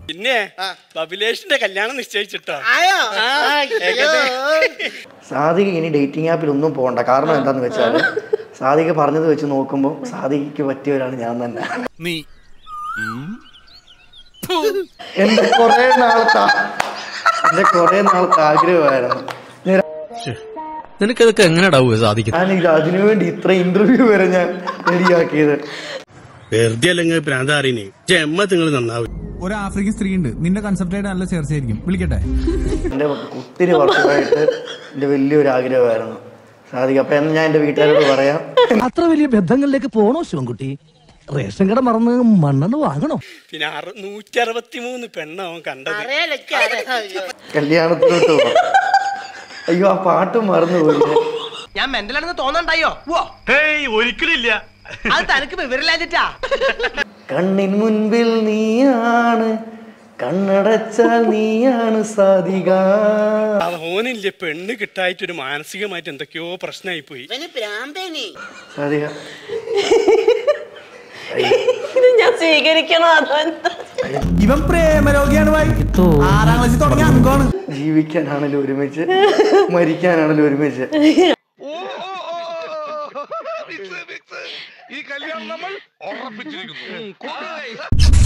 പിന്നെ ബബിലേഷിന്റെ കല്യാണം നിശ്ചയിച്ചിട്ടോ ആയോ ആ, അയ്യോ. സാധിക ഇനി ഡേറ്റിംഗ് ആപ്പിൽ ഒന്നും പോകണ്ട കാരണം എന്താന്ന് വെച്ചാൽ സാധിക പറഞ്ഞത് വെച്ച് നോക്കുമ്പോൾ സാധികയ്ക്ക് പറ്റിയവരാണ് ഞാൻ തന്നെ നീ എന്റെ കുറെ നാളത്തെ എന്റെ കുറെ നാളത്തെ ആഗ്രഹമായിരുന്നു ഞാൻ- നിനക്കിതൊക്കെ എങ്ങനെയാടാവുക സാധിക്കുന്നത് ഞാൻ ഇത് അതിനുവേണ്ടി ഇത്ര ഇന്റർവ്യൂ വരെ ഞാൻ റെഡിയാക്കിയത് വെറുതെ അല്ലെങ്കിൽ പ്രാന്താറിനെ ജമ്മ നിങ്ങൾ നന്നാവും ഒരു ആഫ്രിക്കൻ സ്ത്രീ ഉണ്ട് നിന്റെ കൺസെപ്റ്റായിട്ട് നല്ല ചേർച്ചയായിരിക്കും വിളിക്കട്ടെ എന്റെ ഒത്തിരി വർഷമായിട്ട് എന്റെ വലിയൊരു ആഗ്രഹമായിരുന്നു സാധിക അപ്പൊ എന്ന് ഞാൻ എന്റെ വീട്ടുകാരോട് പറയാം അത്ര വലിയ ബന്ധങ്ങളിലേക്ക് പോണോ ശിവൻകുട്ടി റേഷൻ കട മറന്ന് മണ്ണെണ്ണ വാങ്ങണോ പിന്നെ അറു നൂറ്റി അറുപത്തി മൂന്ന് പെണ്ണവൻ കണ്ടത് അറിയാലൊക്കെ അറിയാം. അയ്യോ. കല്യാണത്തിലോട്ട് പോവാം അയ്യോ ആ പാട്ട് മറന്നുപോയി ഞാൻ മെന്റലാണെന്ന് തോന്നണ്ടായോ ഒരിക്കലില്ല അത് തനിക്ക് വിവരമില്ലാഞ്ഞിട്ടാ കണ്ണിൻ മുൻപിൽ നീയാണ് കണ്ണടച്ചാൽ നീയാണ് സാധിക ആ ഓനില്ലേ പെണ്ണ് കിട്ടായിട്ടൊരു മാനസികമായിട്ട് എന്തൊക്കെയോ പ്രശ്നമായി പോയി ഇവന് പ്രാന്തേനി സാധിക ഇത് ഞാൻ സ്വീകരിക്കണോ അതോ എന്താ ഇവൻ പ്രേമരോഗിയാണ് ഭായി ആറാം ക്ലാസ്സിൽ തുടങ്ങിയ അംഗമാണ് ജീവിക്കാനാണല്ലോ ഒരുമിച്ച് മരിക്കാനാണല്ലോ ഒരുമിച്ച് ഈ കല്യാണം നമ്മൾ ഉറപ്പിച്ചിരിക്കുന്നു